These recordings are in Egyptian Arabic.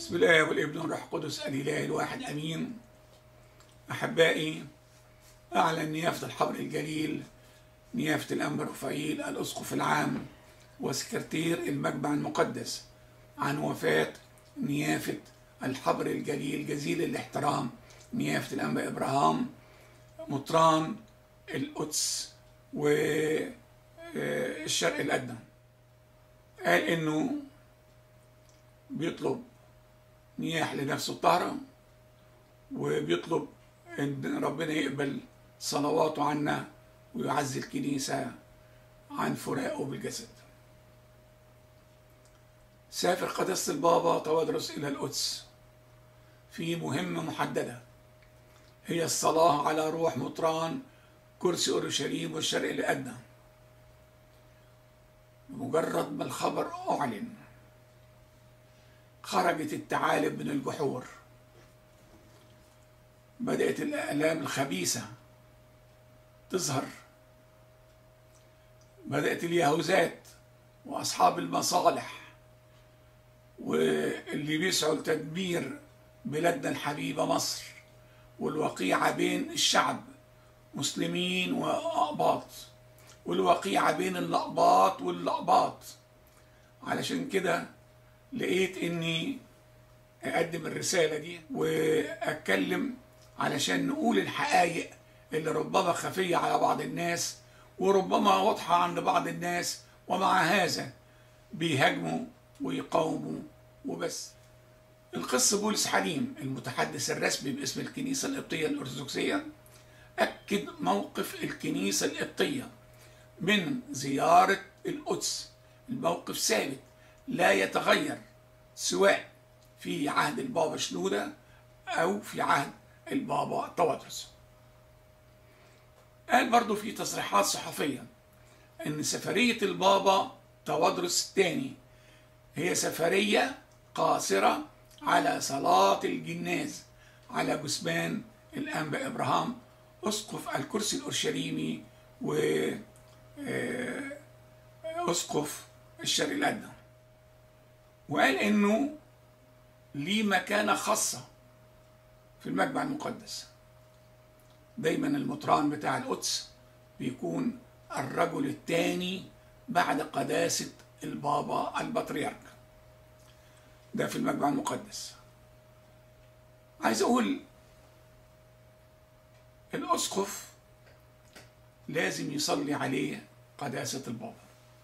بسم الله والابن والروح القدس الاله الواحد امين احبائي اعلن نيافه الحبر الجليل نيافه الانبا رفعيل الاسقف العام وسكرتير المجمع المقدس عن وفاه نيافه الحبر الجليل جزيل الاحترام نيافه الانبا ابراهام مطران القدس والشرق الادنى قال انه بيطلب نياح لنفسه الطهرة وبيطلب ان ربنا يقبل صلواته عنا ويعزي الكنيسة عن فراقه بالجسد سافر قداسة البابا توادرس إلى القدس في مهمة محددة هي الصلاة على روح مطران كرسي أورشليم والشرق الأدنى بمجرد ما الخبر أعلن خرجت الثعالب من الجحور بدأت الآلام الخبيثة تظهر بدأت اليهوذات وأصحاب المصالح واللي بيسعوا لتدمير بلادنا الحبيبة مصر والوقيعة بين الشعب مسلمين وأقباط والوقيعة بين الأقباط والأقباط علشان كده لقيت اني اقدم الرسالة دي واتكلم علشان نقول الحقائق اللي ربما خفية على بعض الناس وربما واضحة عند بعض الناس ومع هذا بيهاجموا ويقاوموا وبس القس بولس حليم المتحدث الرسمي باسم الكنيسة القبطية الأرثوذكسية أكد موقف الكنيسة القبطية من زيارة القدس الموقف ثابت لا يتغير سواء في عهد البابا شنودة أو في عهد البابا توادرس قال برضو في تصريحات صحفية أن سفرية البابا توادرس الثاني هي سفرية قاصرة على صلاة الجناز على جثمان الأنبا إبراهام أسقف الكرسي الأورشليمي و أسقف الشرق الأدنى وقال انه ليه مكانه خاصه في المجمع المقدس دايما المطران بتاع القدس بيكون الرجل الثاني بعد قداسه البابا البطريرك ده في المجمع المقدس عايز اقول الاسقف لازم يصلي عليه قداسه البابا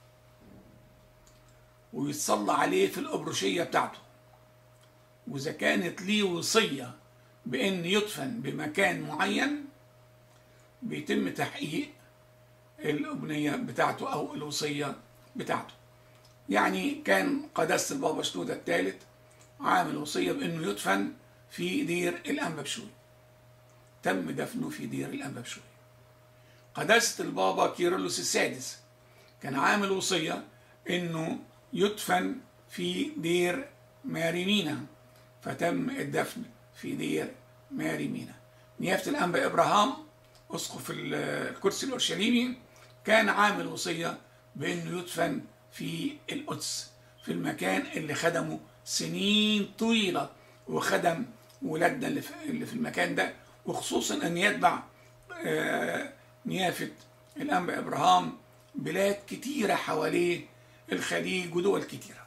ويتصلى عليه في الأبرشية بتاعته وإذا كانت ليه وصية بأن يدفن بمكان معين بيتم تحقيق الأبنية بتاعته أو الوصية بتاعته يعني كان قداسة البابا شنودة الثالث عامل وصية بأنه يدفن في دير الأنبا بشوي تم دفنه في دير الأنبا بشوي قداسة البابا كيرلس السادس كان عامل وصية أنه يدفن في دير ماري مينا فتم الدفن في دير ماري مينا نيافة الأنبا إبراهام أسقف الكرسي الأورشليمي كان عامل وصية بأنه يدفن في القدس في المكان اللي خدمه سنين طويلة وخدم ولادنا اللي في المكان ده وخصوصا أن يتبع نيافة الأنبا إبراهام بلاد كتيرة حواليه الخليج ودول كتيرة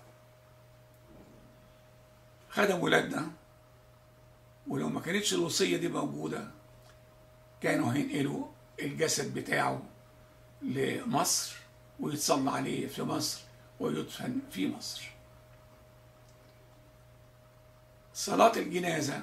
خدم ولادنا ولو ما كانتش الوصية دي موجودة كانوا هينقلوا الجسد بتاعه لمصر ويتصلى عليه في مصر ويدفن في مصر صلاة الجنازة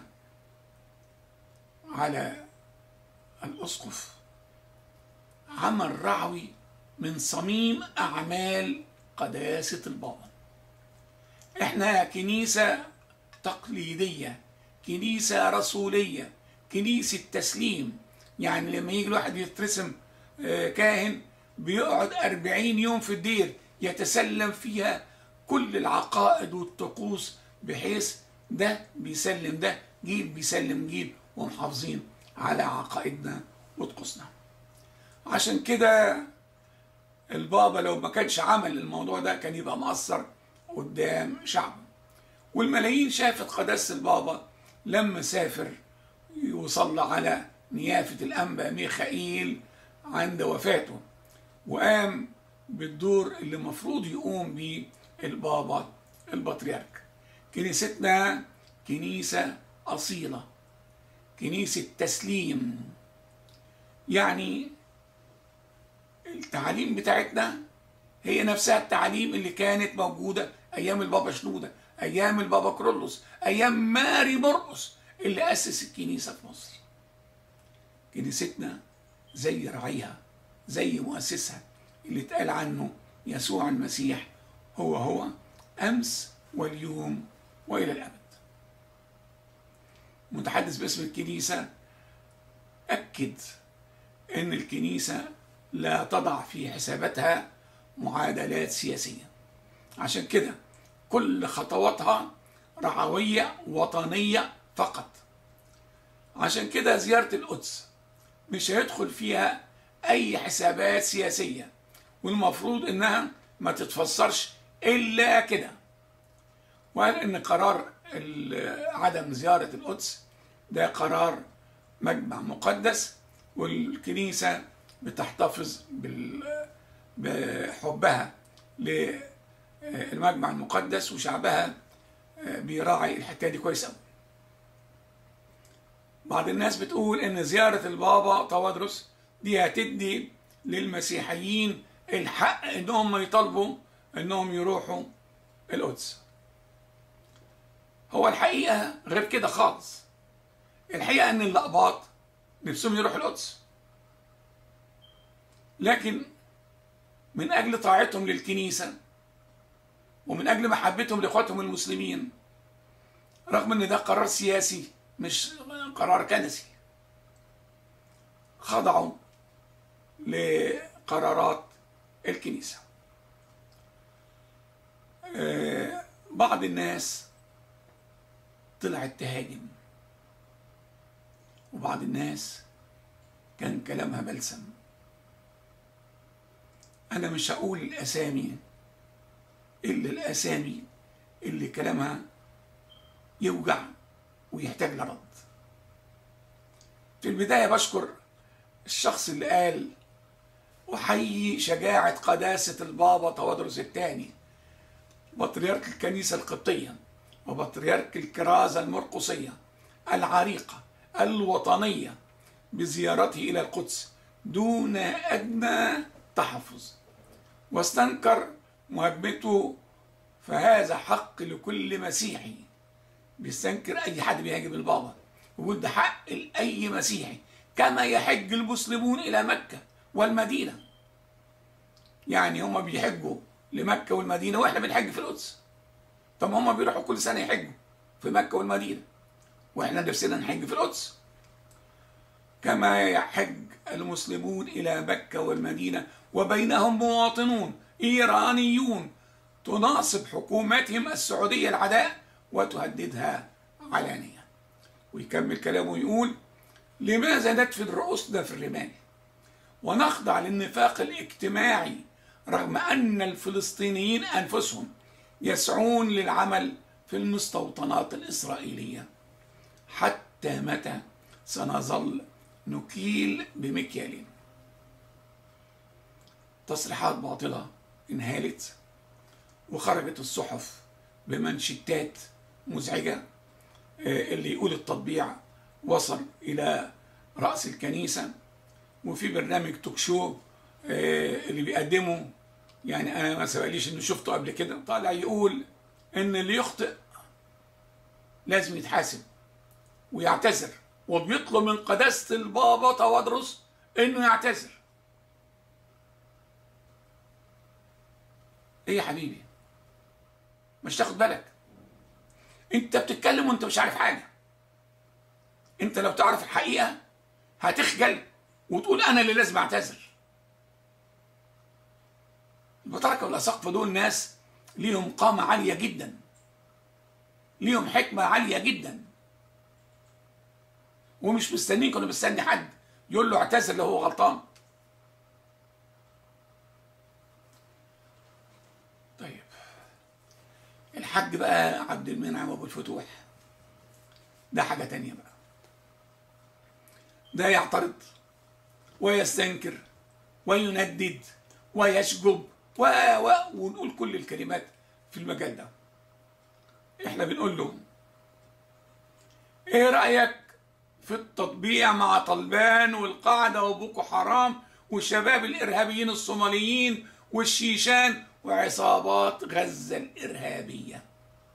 على الأسقف عمل رعوي من صميم أعمال قداسة البابا احنا كنيسة تقليدية كنيسة رسولية كنيسة تسليم يعني لما يجي الواحد يترسم كاهن بيقعد أربعين يوم في الدير يتسلم فيها كل العقائد والطقوس بحيث ده بيسلم ده جيل بيسلم جيل ومحافظين على عقائدنا وطقوسنا عشان كده البابا لو ما كانش عمل الموضوع ده كان يبقى مقصر قدام شعبه والملايين شافت قداسة البابا لما سافر وصلى على نيافة الأنبا ميخائيل عند وفاته وقام بالدور اللي المفروض يقوم بيه البابا البطريرك كنيستنا كنيسة أصيلة كنيسة تسليم يعني التعاليم بتاعتنا هي نفسها التعاليم اللي كانت موجودة أيام البابا شنودة أيام البابا كرولوس أيام ماري مرقس اللي أسس الكنيسة في مصر كنيستنا زي راعيها زي مؤسسها اللي اتقال عنه يسوع المسيح هو هو أمس واليوم وإلى الأبد متحدث باسم الكنيسة أكد أن الكنيسة لا تضع في حساباتها معادلات سياسية عشان كده كل خطواتها رعوية وطنية فقط عشان كده زيارة القدس مش هيدخل فيها أي حسابات سياسية والمفروض إنها ما تتفسرش إلا كده وقال إن قرار عدم زيارة القدس ده قرار مجمع مقدس والكنيسة بتحتفظ بحبها للمجمع المقدس وشعبها بيراعي الحكايه دي كويس قوي. بعض الناس بتقول ان زياره البابا طوادرس دي هتدي للمسيحيين الحق انهم يطالبوا انهم يروحوا القدس. هو الحقيقه غير كده خالص. الحقيقه ان الاقباط نفسهم يروحوا القدس. لكن من اجل طاعتهم للكنيسه ومن اجل محبتهم لاخواتهم المسلمين رغم ان ده قرار سياسي مش قرار كنسي خضعوا لقرارات الكنيسه بعض الناس طلعت تهاجم وبعض الناس كان كلامها بلسم انا مش هقول الاسامي الا الاسامي اللي كلامها يوجع ويحتاج لرد في البدايه بشكر الشخص اللي قال احيي شجاعه قداسه البابا توادرس الثاني بطريرك الكنيسه القبطيه وبطريرك الكرازه المرقصيه العريقه الوطنيه بزيارته الى القدس دون ادنى تحفظ واستنكر مهاجمته فهذا حق لكل مسيحي بيستنكر اي حد بيهاجم البابا ويقول ده حق لاي مسيحي كما يحج المسلمون الى مكه والمدينه يعني هم بيحجوا لمكه والمدينه واحنا بنحج في القدس طب هم بيروحوا كل سنه يحجوا في مكه والمدينه واحنا نفسنا نحج في القدس كما يحج المسلمون الى مكه والمدينه وبينهم مواطنون ايرانيون تناصب حكومتهم السعوديه العداء وتهددها علانيه ويكمل كلامه ويقول لماذا ندفن رؤوسنا في الرمال ونخضع للنفاق الاجتماعي رغم ان الفلسطينيين انفسهم يسعون للعمل في المستوطنات الاسرائيليه حتى متى سنظل نكيل بمكيالين تصريحات باطله انهالت وخرجت الصحف بمنشتات مزعجه اللي يقول التطبيع وصل الى راس الكنيسه وفي برنامج توك شو اللي بيقدمه يعني انا ما سبقليش انه شفته قبل كده طالع يقول ان اللي يخطئ لازم يتحاسب ويعتذر وبيطلب من قداسه البابا توادرس انه يعتذر ايه يا حبيبي مش تاخد بالك انت بتتكلم وانت مش عارف حاجه انت لو تعرف الحقيقه هتخجل وتقول انا اللي لازم اعتذر البطاركه والاساقفه دول ناس ليهم قامه عاليه جدا ليهم حكمه عاليه جدا ومش مستنيين كانوا مستني حد يقول له اعتذر لو هو غلطان الحاج بقى عبد المنعم ابو الفتوح ده حاجه تانية بقى ده يعترض ويستنكر ويندد ويشجب و... و... ونقول كل الكلمات في المجال ده احنا بنقول له ايه رايك في التطبيع مع طلبان والقاعده وبوكو حرام والشباب الارهابيين الصوماليين والشيشان وعصابات غزه الارهابيه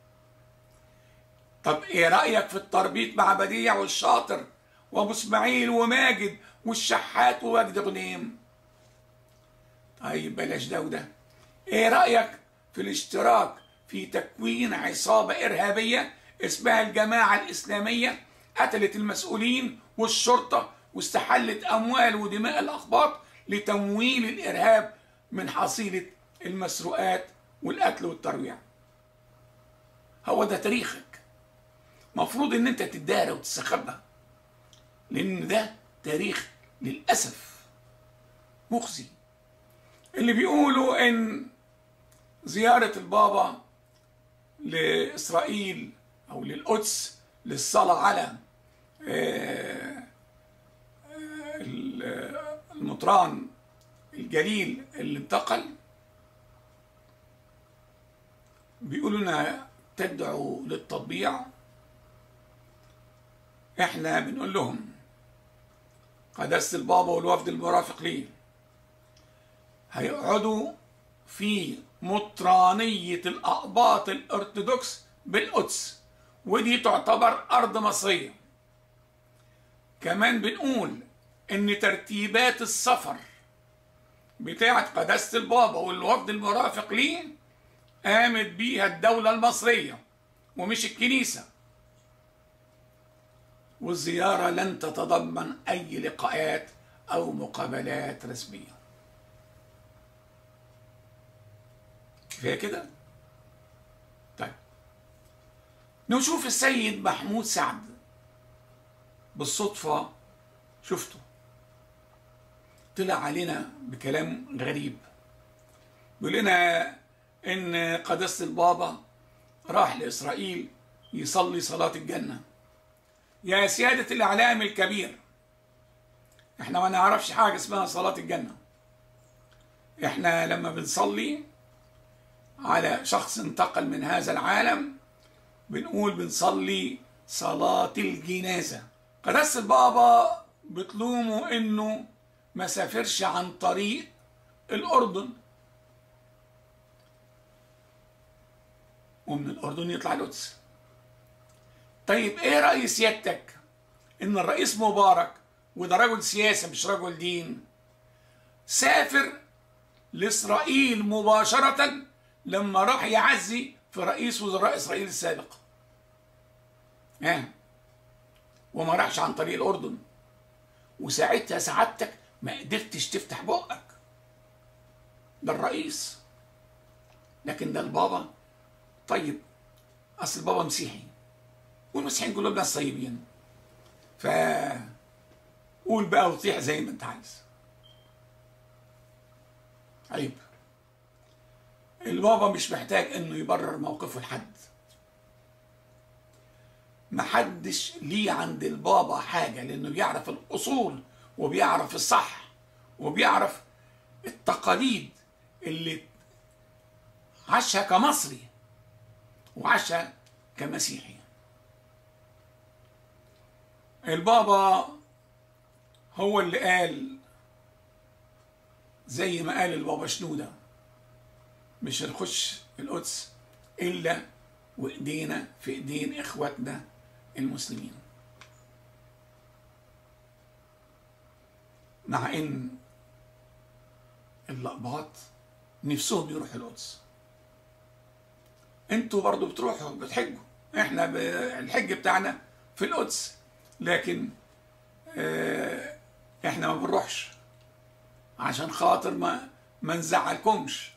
طب ايه رايك في التربيط مع بديع والشاطر وابو اسماعيل وماجد والشحات ووجد غنيم طيب بلاش ده وده ايه رايك في الاشتراك في تكوين عصابه ارهابيه اسمها الجماعه الاسلاميه قتلت المسؤولين والشرطه واستحلت اموال ودماء الاخباط لتمويل الارهاب من حصيله المسروقات والقتل والترويع هو ده تاريخك مفروض ان انت تدارى وتستخبى لان ده تاريخ للاسف مخزي اللي بيقولوا ان زياره البابا لاسرائيل او للقدس للصلاه على المطران الجليل اللي انتقل بيقولوا انها تدعو للتطبيع احنا بنقول لهم قداسة البابا والوفد المرافق ليه هيقعدوا في مطرانية الأقباط الأرثوذكس بالقدس ودي تعتبر أرض مصرية كمان بنقول إن ترتيبات السفر بتاعة قداسة البابا والوفد المرافق ليه قامت بيها الدولة المصرية ومش الكنيسة والزيارة لن تتضمن أي لقاءات أو مقابلات رسمية كفاية كده؟ طيب نشوف السيد محمود سعد بالصدفة شفته طلع علينا بكلام غريب بيقول لنا ان قداسة البابا راح لإسرائيل يصلي صلاة الجنة يا سيادة الإعلام الكبير احنا ما نعرفش حاجة اسمها صلاة الجنة احنا لما بنصلي على شخص انتقل من هذا العالم بنقول بنصلي صلاة الجنازة قداسة البابا بتلومه انه ما سافرش عن طريق الأردن ومن الأردن يطلع القدس طيب ايه رأي سيادتك ان الرئيس مبارك وده رجل سياسة مش رجل دين سافر لإسرائيل مباشرة لما راح يعزي في رئيس وزراء إسرائيل السابق ها وما راحش عن طريق الأردن وساعتها سعادتك ما قدرتش تفتح بقك ده الرئيس لكن ده البابا طيب أصل البابا مسيحي والمسيحيين كلهم ناس طيبين ف قول بقى وطيح زي ما انت عايز عيب البابا مش محتاج انه يبرر موقفه لحد محدش ليه عند البابا حاجة لأنه بيعرف الأصول وبيعرف الصح وبيعرف التقاليد اللي عاشها كمصري وعاشها كمسيحي البابا هو اللي قال زي ما قال البابا شنودة مش هنخش القدس إلا وإيدينا في إيدين إخواتنا المسلمين مع إن اللقباط نفسهم يروحوا القدس انتوا برضو بتروحوا بتحجوا احنا ب... الحج بتاعنا في القدس لكن اه احنا ما بنروحش عشان خاطر ما ما نزعلكمش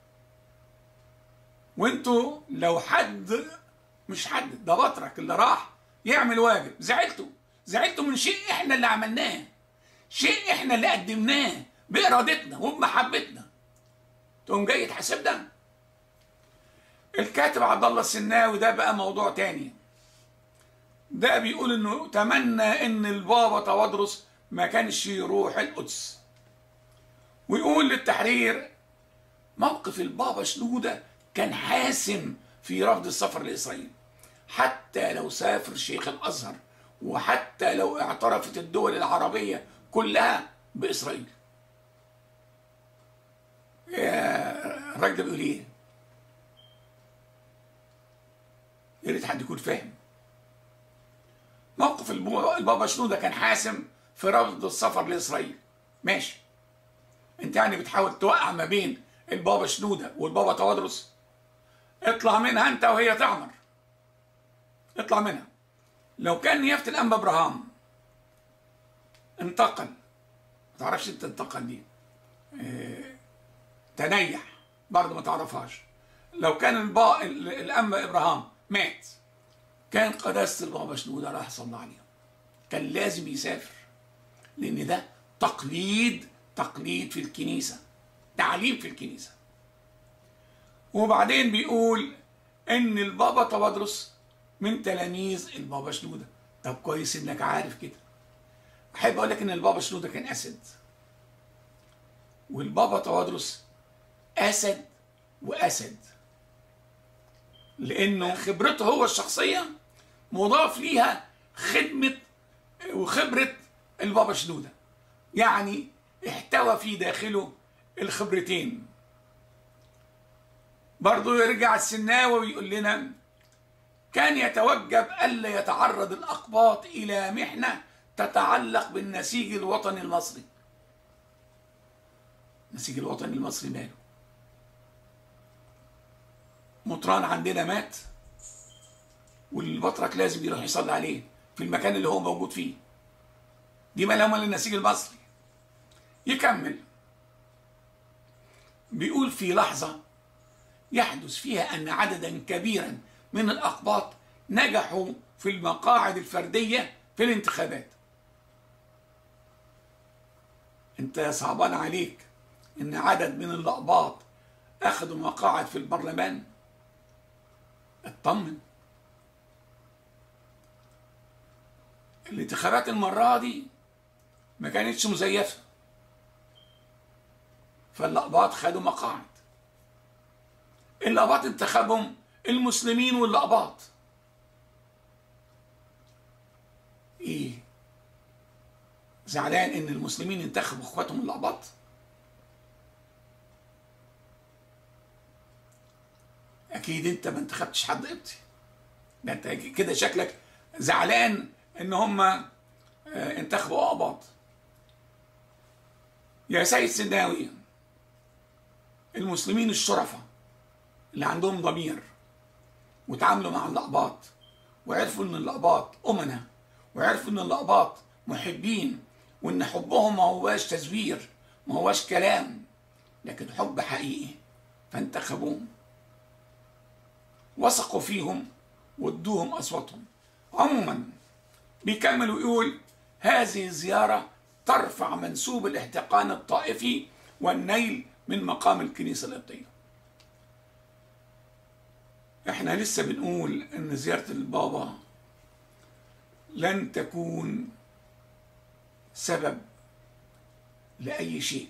وانتوا لو حد مش حد ده بطرك اللي راح يعمل واجب زعلتوا زعلتوا من شيء احنا اللي عملناه شيء احنا اللي قدمناه بارادتنا وبمحبتنا تقوم جاي تحاسب ده الكاتب عبد الله السناوي ده بقى موضوع تاني ده بيقول انه تمنى ان البابا توادرس ما كانش يروح القدس ويقول للتحرير موقف البابا شنودة كان حاسم في رفض السفر لإسرائيل حتى لو سافر شيخ الأزهر وحتى لو اعترفت الدول العربية كلها بإسرائيل يا الراجل ده بيقول ايه؟ يا ريت حد يكون فاهم موقف البابا شنودة كان حاسم في رفض السفر لإسرائيل ماشي انت يعني بتحاول توقع ما بين البابا شنودة والبابا توادرس اطلع منها انت وهي تعمر اطلع منها لو كان نيافة الأنبا إبراهام انتقل ما تعرفش انت انتقل دي اه تنيح برضه ما تعرفهاش لو كان البا الأنبا إبراهام مات كان قداسة البابا شنودة راح صلى عليه كان لازم يسافر لأن ده تقليد تقليد في الكنيسة تعليم في الكنيسة وبعدين بيقول ان البابا توادرس من تلاميذ البابا شنودة طب كويس انك عارف كده احب اقول لك ان البابا شنودة كان اسد والبابا توادرس اسد واسد لانه خبرته هو الشخصيه مضاف ليها خدمه وخبره البابا شنوده يعني احتوى في داخله الخبرتين برضو يرجع السناوي ويقول لنا كان يتوجب ألا يتعرض الأقباط إلى محنة تتعلق بالنسيج الوطني المصري النسيج الوطني المصري ماله مطران عندنا مات والبطرك لازم يروح يصلي عليه في المكان اللي هو موجود فيه دي مالها للنسيج المصري يكمل بيقول في لحظة يحدث فيها أن عددا كبيرا من الأقباط نجحوا في المقاعد الفردية في الانتخابات انت صعبان عليك ان عدد من الأقباط أخذوا مقاعد في البرلمان اطمن الانتخابات المرة دي ما كانتش مزيفة فالأقباط خدوا مقاعد الأقباط انتخبهم المسلمين والأقباط ايه زعلان ان المسلمين انتخبوا اخواتهم الأقباط اكيد انت ما انتخبتش حد قبطي ده انت كده شكلك زعلان ان هم انتخبوا اقباط يا سيد سناوي المسلمين الشرفة اللي عندهم ضمير وتعاملوا مع الأقباط وعرفوا ان الأقباط أمنا وعرفوا ان الأقباط محبين وان حبهم ما هواش تزوير ما هواش كلام لكن حب حقيقي فانتخبوهم وثقوا فيهم وادوهم اصواتهم عموما بيكمل ويقول هذه الزياره ترفع منسوب الاحتقان الطائفي والنيل من مقام الكنيسه القبطيه. احنا لسه بنقول ان زياره البابا لن تكون سبب لاي شيء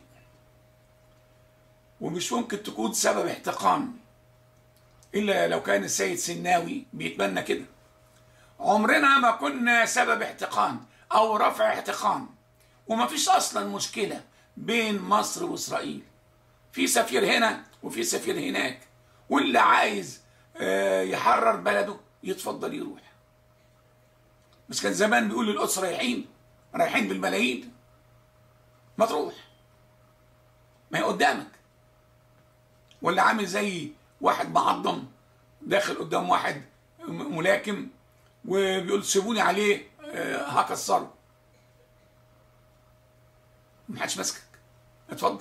ومش ممكن تكون سبب احتقان الا لو كان السيد سناوي بيتمنى كده عمرنا ما كنا سبب احتقان او رفع احتقان وما فيش اصلا مشكله بين مصر واسرائيل في سفير هنا وفي سفير هناك واللي عايز يحرر بلده يتفضل يروح بس كان زمان بيقول للقدس رايحين رايحين بالملايين ما تروح ما هي قدامك ولا عامل زي واحد معضم داخل قدام واحد ملاكم وبيقول سيبوني عليه هكسره محدش ماسكك اتفضل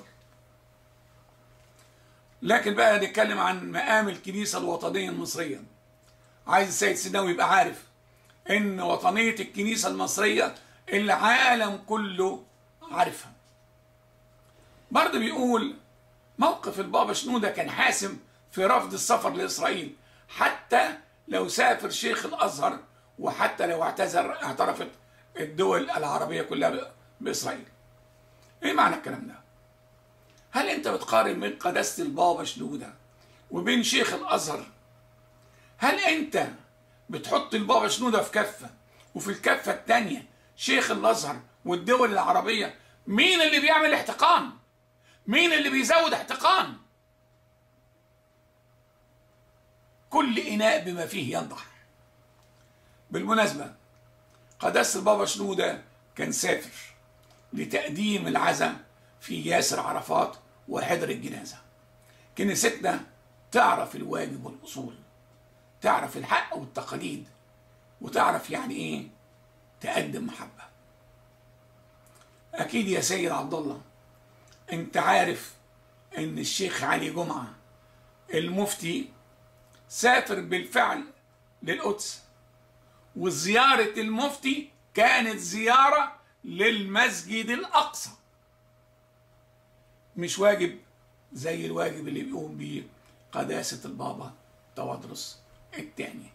لكن بقى نتكلم عن مقام الكنيسة الوطنية المصرية عايز السيد سيناوي يبقى عارف ان وطنية الكنيسة المصرية العالم كله عارفها برضه بيقول موقف البابا شنودة كان حاسم في رفض السفر لإسرائيل حتى لو سافر شيخ الأزهر وحتى لو اعتذر اعترفت الدول العربية كلها بإسرائيل ايه معنى الكلام ده هل انت بتقارن بين قداسة البابا شنودة وبين شيخ الأزهر هل انت بتحط البابا شنودة في كفة وفي الكفة التانية شيخ الأزهر والدول العربية مين اللي بيعمل احتقان مين اللي بيزود احتقان كل إناء بما فيه ينضح بالمناسبة قداسة البابا شنودة كان سافر لتقديم العزاء في ياسر عرفات وحضر الجنازة كنيستنا تعرف الواجب والأصول تعرف الحق والتقاليد وتعرف يعني ايه تقدم محبة أكيد يا سيد عبد الله أنت عارف إن الشيخ علي جمعة المفتي سافر بالفعل للقدس وزيارة المفتي كانت زيارة للمسجد الأقصى مش واجب زي الواجب اللي بيقوم بيه قداسة البابا توادرس الثاني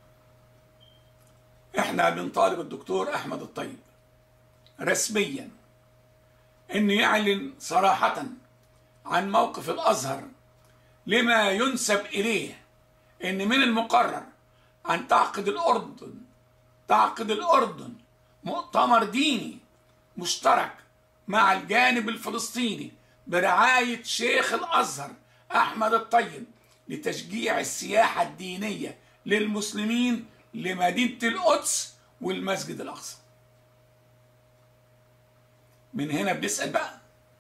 احنا بنطالب الدكتور احمد الطيب رسميا انه يعلن صراحة عن موقف الازهر لما ينسب اليه ان من المقرر ان تعقد الاردن تعقد الاردن مؤتمر ديني مشترك مع الجانب الفلسطيني برعاية شيخ الازهر احمد الطيب لتشجيع السياحة الدينية للمسلمين لمدينة القدس والمسجد الأقصى من هنا بنسأل بقى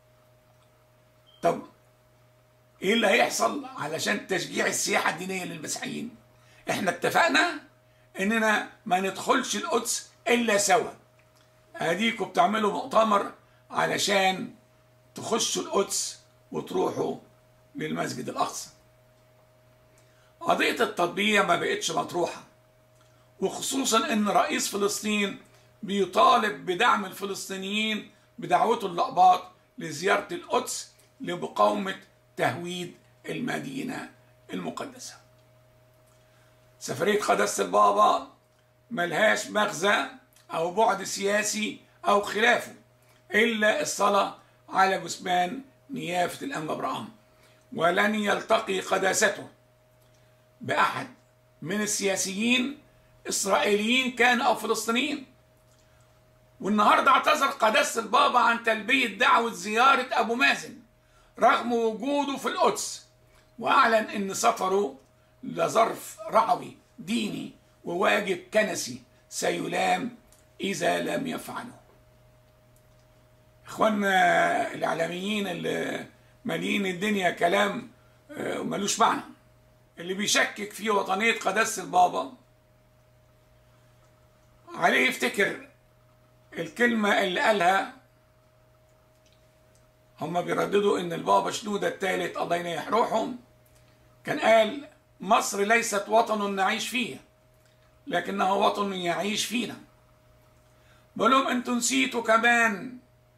طب ايه اللي هيحصل علشان تشجيع السياحة الدينية للمسيحيين احنا اتفقنا اننا ما ندخلش القدس الا سوا اديكم بتعملوا مؤتمر علشان تخشوا القدس وتروحوا للمسجد الاقصى قضية التطبيع ما بقتش مطروحة وخصوصا ان رئيس فلسطين بيطالب بدعم الفلسطينيين بدعوته الأقباط لزيارة القدس لمقاومة تهويد المدينة المقدسة سفرية قداسة البابا ملهاش مغزى أو بعد سياسي أو خلافه إلا الصلاة على جثمان نيافة الأنبا إبراهيم ولن يلتقي قداسته بأحد من السياسيين إسرائيليين كان أو فلسطينيين والنهاردة اعتذر قداسة البابا عن تلبية دعوة زيارة أبو مازن رغم وجوده في القدس وأعلن أن سفره لظرف رعوي ديني وواجب كنسي سيلام إذا لم يفعله إخواننا الإعلاميين اللي مالين الدنيا كلام ملوش معنى اللي بيشكك في وطنية قداسة البابا عليه يفتكر الكلمة اللي قالها هم بيرددوا ان البابا شنودة الثالث الله ينيح روحهم كان قال مصر ليست وطن نعيش فيه لكنها وطن يعيش فينا بقول لهم انتوا نسيتوا كمان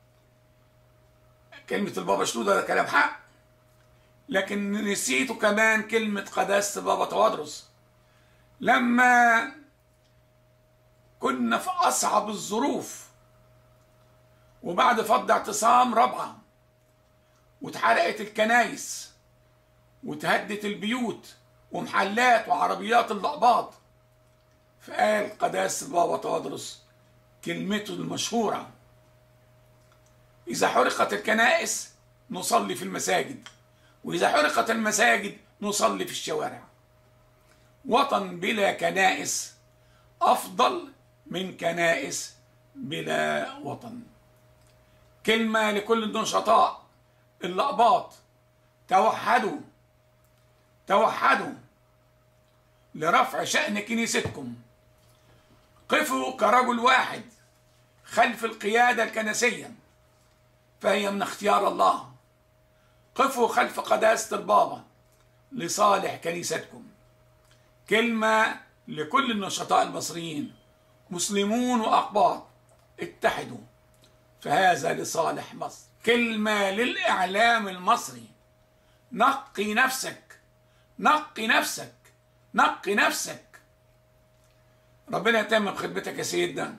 كلمة البابا شنودة ده كلام حق لكن نسيتوا كمان كلمة قداسة بابا توادرس لما كنا في أصعب الظروف وبعد فض اعتصام رابعة واتحرقت الكنايس وتهدت البيوت ومحلات وعربيات الأقباط فقال قداسة بابا توادرس كلمته المشهورة إذا حرقت الكنائس نصلي في المساجد وإذا حرقت المساجد نصلي في الشوارع وطن بلا كنائس أفضل من كنائس بلا وطن كلمة لكل النشطاء الأقباط توحدوا توحدوا لرفع شأن كنيستكم قفوا كرجل واحد خلف القيادة الكنسية فهي من اختيار الله قفوا خلف قداسة البابا لصالح كنيستكم كلمة لكل النشطاء المصريين مسلمون وأقباط اتحدوا فهذا لصالح مصر كلمة للإعلام المصري نقي نفسك نقي نفسك نقي نفسك ربنا يتم بخدمتك يا سيدنا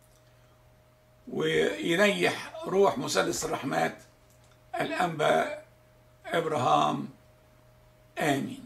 ويريح روح مثلث الرحمات الأنبا إبراهام آمين